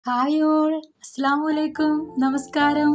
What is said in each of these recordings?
hi all അസ്സാം വലൈക്കും നമസ്കാരം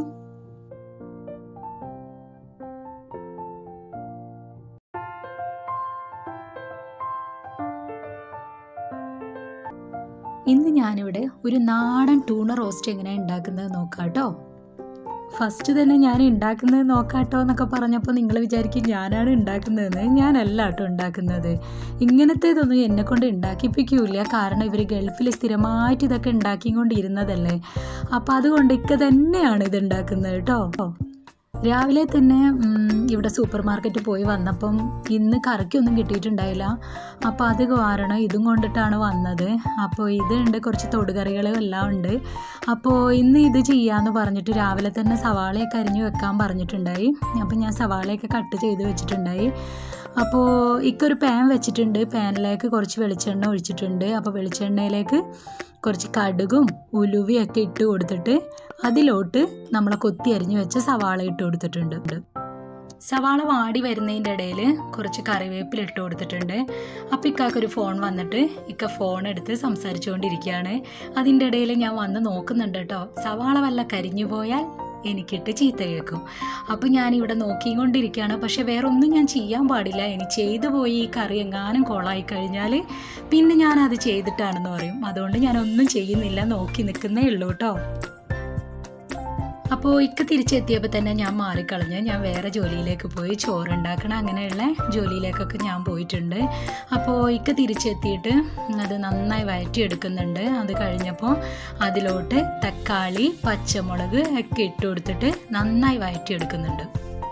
ഇന്ന് ഞാനിവിടെ ഒരു നാടൻ ടൂണ റോസ്റ്റ് എങ്ങനെയാണ് ഉണ്ടാക്കുന്നത് നോക്കാം കേട്ടോ ഫസ്റ്റ് തന്നെ ഞാൻ ഉണ്ടാക്കുന്നത് നോക്കാട്ടോ എന്നൊക്കെ പറഞ്ഞപ്പോൾ നിങ്ങൾ വിചാരിക്കും ഞാനാണ് ഉണ്ടാക്കുന്നതെന്ന് ഞാനല്ല കേട്ടോ ഉണ്ടാക്കുന്നത് ഇങ്ങനത്തേതൊന്നും എന്നെ കൊണ്ട് ഉണ്ടാക്കിപ്പിക്കൂല കാരണം ഇവർ ഗൾഫിൽ സ്ഥിരമായിട്ട് ഇതൊക്കെ ഉണ്ടാക്കിക്കൊണ്ടിരുന്നതല്ലേ അപ്പോൾ അതുകൊണ്ട് ഇക്ക തന്നെയാണ് ഇത് ഉണ്ടാക്കുന്നത് കേട്ടോ രാവിലെ തന്നെ ഉം, ഇവിടെ സൂപ്പർ മാർക്കറ്റിൽ പോയി വന്നപ്പം ഇന്ന് കറിക്കൊന്നും കിട്ടിയിട്ടുണ്ടായില്ല അപ്പോൾ അത് കാരണം ഇതും കൊണ്ടിട്ടാണ് വന്നത് അപ്പോൾ ഇതുണ്ട് കുറച്ച് തൊടുകറികളും എല്ലാം ഉണ്ട് അപ്പോൾ ഇന്ന് ഇത് ചെയ്യാമെന്ന് പറഞ്ഞിട്ട് രാവിലെ തന്നെ സവാളയൊക്കെ അരിഞ്ഞു വെക്കാൻ പറഞ്ഞിട്ടുണ്ടായി അപ്പോൾ ഞാൻ സവാളയൊക്കെ കട്ട് ചെയ്ത് വെച്ചിട്ടുണ്ടായി അപ്പോൾ ഇക്കൊരു പാൻ വെച്ചിട്ടുണ്ട് പാനിലേക്ക് കുറച്ച് വെളിച്ചെണ്ണ ഒഴിച്ചിട്ടുണ്ട് അപ്പോൾ വെളിച്ചെണ്ണയിലേക്ക് കുറച്ച് കടുകും ഉലുവയൊക്കെ ഇട്ട് കൊടുത്തിട്ട് അതിലോട്ട് നമ്മളെ കൊത്തി അരിഞ്ഞു വെച്ച സവാള ഇട്ട് കൊടുത്തിട്ടുണ്ട് സവാള വാടി വരുന്നതിൻ്റെ ഇടയിൽ കുറച്ച് കറിവേപ്പില ഇട്ട് കൊടുത്തിട്ടുണ്ട് അപ്പോൾ ഇക്കാക്കൊരു ഫോൺ വന്നിട്ട് ഇക്ക ഫോൺ എടുത്ത് സംസാരിച്ചുകൊണ്ടിരിക്കുകയാണ് അതിൻ്റെ ഇടയിൽ ഞാൻ വന്ന് നോക്കുന്നുണ്ട് കേട്ടോ സവാള വല്ല കരിഞ്ഞു പോയാൽ എനിക്കിട്ട് ചീത്ത കേൾക്കും അപ്പോൾ ഞാൻ ഇവിടെ നോക്കിക്കൊണ്ടിരിക്കുകയാണ് പക്ഷെ വേറെ ഒന്നും ഞാൻ ചെയ്യാൻ പാടില്ല ഇനി ചെയ്തു പോയി ഈ കറി എങ്ങാനും കോളായി കഴിഞ്ഞാൽ പിന്നെ ഞാൻ അത് ചെയ്തിട്ടാണെന്ന് പറയും അതുകൊണ്ട് ഞാൻ ഒന്നും ചെയ്യുന്നില്ല നോക്കി നിൽക്കുന്നേ ഉള്ളൂ കേട്ടോ അപ്പോൾ ഇക്ക തിരിച്ചെത്തിയപ്പോൾ തന്നെ ഞാൻ മാറിക്കളഞ്ഞ് ഞാൻ വേറെ ജോലിയിലേക്ക് പോയി ചോറുണ്ടാക്കണം അങ്ങനെയുള്ള ജോലിയിലേക്കൊക്കെ ഞാൻ പോയിട്ടുണ്ട് അപ്പോൾ ഇക്ക തിരിച്ചെത്തിയിട്ട് അത് നന്നായി വഴറ്റിയെടുക്കുന്നുണ്ട് അത് കഴിഞ്ഞപ്പോൾ അതിലോട്ട് തക്കാളി പച്ചമുളക് ഒക്കെ ഇട്ട് കൊടുത്തിട്ട് നന്നായി വഴറ്റിയെടുക്കുന്നുണ്ട്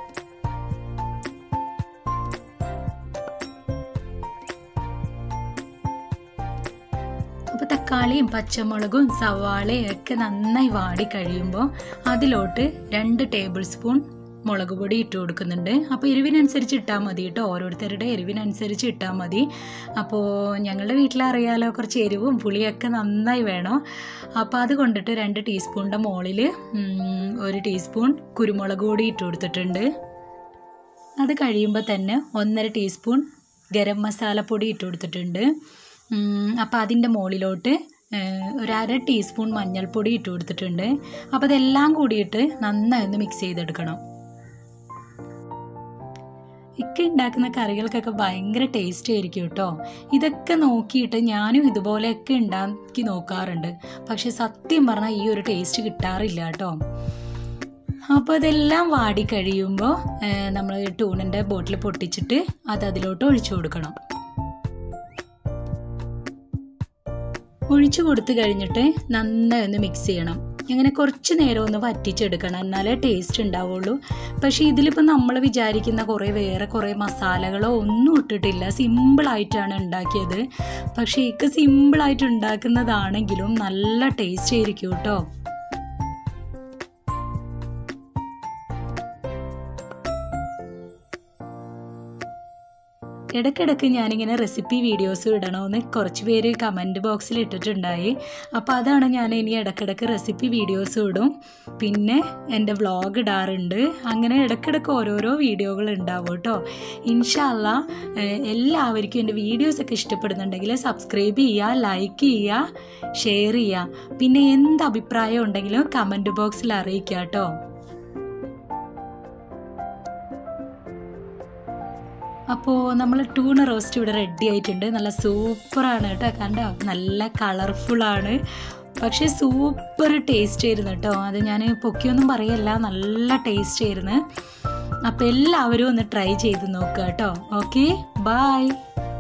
അപ്പോൾ തക്കാളിയും പച്ചമുളകും സവാളയും ഒക്കെ നന്നായി വാടി കഴിയുമ്പോൾ അതിലോട്ട് രണ്ട് ടേബിൾ സ്പൂൺ മുളക് പൊടി ഇട്ട് കൊടുക്കുന്നുണ്ട് അപ്പോൾ എരിവിനനുസരിച്ച് ഇട്ടാൽ മതി കേട്ടോ ഓരോരുത്തരുടെ എരിവിനനുസരിച്ച് ഇട്ടാൽ മതി അപ്പോൾ ഞങ്ങളുടെ വീട്ടിലറിയാലോ കുറച്ച് എരിവും പുളിയൊക്കെ നന്നായി വേണം അപ്പോൾ അത് കൊണ്ടിട്ട് രണ്ട് ടീസ്പൂണിൻ്റെ മുകളിൽ ഒരു ടീസ്പൂൺ കുരുമുളക് പൊടി ഇട്ട് കൊടുത്തിട്ടുണ്ട് അത് കഴിയുമ്പോൾ തന്നെ ഒന്നര ടീസ്പൂൺ ഗരം മസാലപ്പൊടി ഇട്ട് കൊടുത്തിട്ടുണ്ട് അപ്പോൾ അതിൻ്റെ മുകളിലോട്ട് ഏഹ്, ഒരു അര ടീസ്പൂൺ മഞ്ഞൾപ്പൊടി ഇട്ട് കൊടുത്തിട്ടുണ്ട് അപ്പോൾ അതെല്ലാം കൂടിയിട്ട് നന്നായി ഒന്ന് മിക്സ് ചെയ്തെടുക്കണം ഇക്ക ഉണ്ടാക്കുന്ന കറികൾക്കൊക്കെ ഭയങ്കര ടേസ്റ്റ് ആയിരിക്കും കേട്ടോ ഇതൊക്കെ നോക്കിയിട്ട് ഞാനും ഇതുപോലെയൊക്കെ ഉണ്ടാക്കി നോക്കാറുണ്ട് പക്ഷെ സത്യം പറഞ്ഞാൽ ഈ ഒരു ടേസ്റ്റ് കിട്ടാറില്ല കേട്ടോ അപ്പോൾ അതെല്ലാം വാടി കഴിയുമ്പോൾ നമ്മൾ ടൂണിൻ്റെ ബോട്ടിൽ പൊട്ടിച്ചിട്ട് അത് അതിലോട്ട് ഒഴിച്ചു കൊടുക്കണം ഒഴിച്ചു കൊടുത്തു കഴിഞ്ഞിട്ട് നന്നായി ഒന്ന് മിക്സ് ചെയ്യണം അങ്ങനെ കുറച്ച് നേരം ഒന്ന് വറ്റിച്ചെടുക്കണം എന്നാലേ ടേസ്റ്റ് ഉണ്ടാവുള്ളൂ പക്ഷേ ഇതിലിപ്പോൾ നമ്മൾ വിചാരിക്കുന്ന കുറേ വേറെ കുറേ മസാലകളോ ഒന്നും ഇട്ടിട്ടില്ല സിമ്പിളായിട്ടാണ് ഉണ്ടാക്കിയത് പക്ഷേ ഇക്ക് സിമ്പിളായിട്ട് ഉണ്ടാക്കുന്നതാണെങ്കിലും നല്ല ടേസ്റ്റ് ആയിരിക്കും കേട്ടോ ഇടയ്ക്കിടയ്ക്ക് ഞാനിങ്ങനെ റെസിപ്പി വീഡിയോസ് ഇടണമെന്ന് കുറച്ച് പേര് കമൻറ്റ് ബോക്സിൽ ഇട്ടിട്ടുണ്ടായി അപ്പോൾ അതാണ് ഞാൻ ഇനി ഇടയ്ക്കിടയ്ക്ക് റെസിപ്പി വീഡിയോസ് ഇടും പിന്നെ എൻ്റെ വ്ളോഗ് ഇടാറുണ്ട് അങ്ങനെ ഇടയ്ക്കിടയ്ക്ക് ഓരോരോ വീഡിയോകൾ ഉണ്ടാവും കേട്ടോ ഇൻഷാല്ല എല്ലാവർക്കും എൻ്റെ വീഡിയോസൊക്കെ ഇഷ്ടപ്പെടുന്നുണ്ടെങ്കിൽ സബ്സ്ക്രൈബ് ചെയ്യുക ലൈക്ക് ചെയ്യുക ഷെയർ ചെയ്യുക പിന്നെ എന്ത് അഭിപ്രായം ഉണ്ടെങ്കിലും കമൻറ്റ് ബോക്സിൽ അറിയിക്കുക കേട്ടോ അപ്പോൾ നമ്മൾ ടൂണ റോസ്റ്റ് ഇവിടെ റെഡി ആയിട്ടുണ്ട് നല്ല സൂപ്പറാണ് കേട്ടോ കണ്ടോ നല്ല കളർഫുള്ളാണ് പക്ഷേ സൂപ്പർ ടേസ്റ്റ് ആയിരുന്നു കേട്ടോ അത് ഞാൻ പൊക്കിയൊന്നും പറയല്ല നല്ല ടേസ്റ്റ് ആയിരുന്നു അപ്പോൾ എല്ലാവരും ഒന്ന് ട്രൈ ചെയ്ത് നോക്കുക കേട്ടോ ഓക്കെ ബായ്